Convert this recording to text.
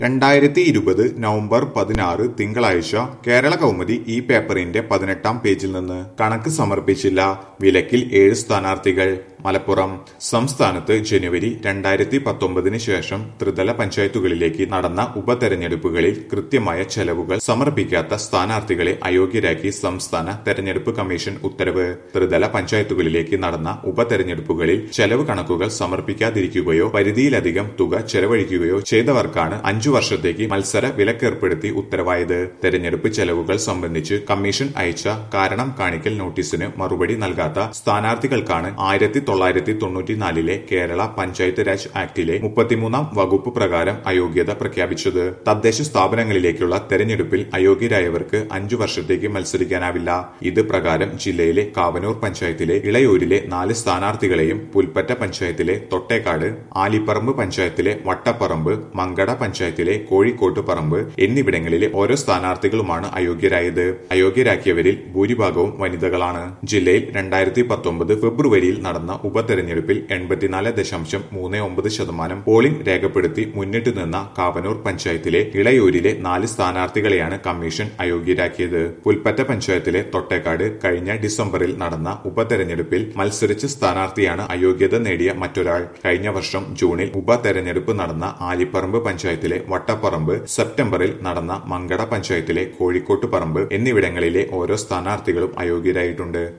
രണ്ടായിരത്തി ഇരുപത് നവംബർ പതിനാറ് തിങ്കളാഴ്ച കേരള കൗമുദി ഈ പേപ്പറിന്റെ പതിനെട്ടാം പേജിൽ നിന്ന് കണക്ക് സമർപ്പിച്ചില്ല വിലക്കിൽ ഏഴ് സ്ഥാനാർത്ഥികൾ മലപ്പുറം സംസ്ഥാനത്ത് ജനുവരി രണ്ടായിരത്തി പത്തൊമ്പതിന് ശേഷം ത്രിതല പഞ്ചായത്തുകളിലേക്ക് നടന്ന ഉപതെരഞ്ഞെടുപ്പുകളിൽ കൃത്യമായ ചെലവുകൾ സമർപ്പിക്കാത്ത സ്ഥാനാർത്ഥികളെ അയോഗ്യരാക്കി സംസ്ഥാന തെരഞ്ഞെടുപ്പ് കമ്മീഷൻ ഉത്തരവ് ത്രിതല പഞ്ചായത്തുകളിലേക്ക് നടന്ന ഉപതെരഞ്ഞെടുപ്പുകളിൽ ചെലവ് കണക്കുകൾ സമർപ്പിക്കാതിരിക്കുകയോ പരിധിയിലധികം തുക ചെലവഴിക്കുകയോ ചെയ്തവർക്കാണ് അഞ്ചു വർഷത്തേക്ക് മത്സര വിലക്കേർപ്പെടുത്തി ഉത്തരവായത് തെരഞ്ഞെടുപ്പ് ചെലവുകൾ സംബന്ധിച്ച് കമ്മീഷൻ അയച്ച കാരണം കാണിക്കൽ നോട്ടീസിന് മറുപടി നൽകാത്ത സ്ഥാനാർത്ഥികൾക്കാണ് ആയിരത്തി തൊള്ളായിരത്തി തൊണ്ണൂറ്റിനാലിലെ കേരള പഞ്ചായത്ത് രാജ് ആക്ടിലെ മുപ്പത്തിമൂന്നാം വകുപ്പ് പ്രകാരം അയോഗ്യത പ്രഖ്യാപിച്ചത് തദ്ദേശ സ്ഥാപനങ്ങളിലേക്കുള്ള തെരഞ്ഞെടുപ്പിൽ അയോഗ്യരായവർക്ക് അഞ്ചു വർഷത്തേക്ക് മത്സരിക്കാനാവില്ല ഇത് പ്രകാരം ജില്ലയിലെ കാവനൂർ പഞ്ചായത്തിലെ ഇളയൂരിലെ നാല് സ്ഥാനാർത്ഥികളെയും പുൽപ്പറ്റ പഞ്ചായത്തിലെ തൊട്ടേക്കാട് ആലിപ്പറമ്പ് പഞ്ചായത്തിലെ വട്ടപ്പറമ്പ് മങ്കട പഞ്ചായത്തിലെ കോഴിക്കോട്ട് പറമ്പ് എന്നിവിടങ്ങളിലെ ഓരോ സ്ഥാനാർത്ഥികളുമാണ് അയോഗ്യരായത് അയോഗ്യരാക്കിയവരിൽ ഭൂരിഭാഗവും വനിതകളാണ് ജില്ലയിൽ രണ്ടായിരത്തി പത്തൊമ്പത് ഫെബ്രുവരിയിൽ നടന്ന ഉപതെരഞ്ഞെടുപ്പിൽ എൺപത്തിനാല് ദശാംശം മൂന്ന് ഒമ്പത് ശതമാനം പോളിംഗ് രേഖപ്പെടുത്തി മുന്നിട്ട് നിന്ന കാവനൂർ പഞ്ചായത്തിലെ ഇളയൂരിലെ നാല് സ്ഥാനാർത്ഥികളെയാണ് കമ്മീഷൻ അയോഗ്യരാക്കിയത് പുൽപ്പറ്റ പഞ്ചായത്തിലെ തൊട്ടേക്കാട് കഴിഞ്ഞ ഡിസംബറിൽ നടന്ന ഉപതെരഞ്ഞെടുപ്പിൽ മത്സരിച്ച സ്ഥാനാർത്ഥിയാണ് അയോഗ്യത നേടിയ മറ്റൊരാൾ കഴിഞ്ഞ വർഷം ജൂണിൽ ഉപതെരഞ്ഞെടുപ്പ് നടന്ന ആലിപ്പറമ്പ് പഞ്ചായത്തിലെ വട്ടപ്പറമ്പ് സെപ്റ്റംബറിൽ നടന്ന മങ്കട പഞ്ചായത്തിലെ കോഴിക്കോട്ട് പറമ്പ് എന്നിവിടങ്ങളിലെ ഓരോ സ്ഥാനാർത്ഥികളും അയോഗ്യരായിട്ടുണ്ട്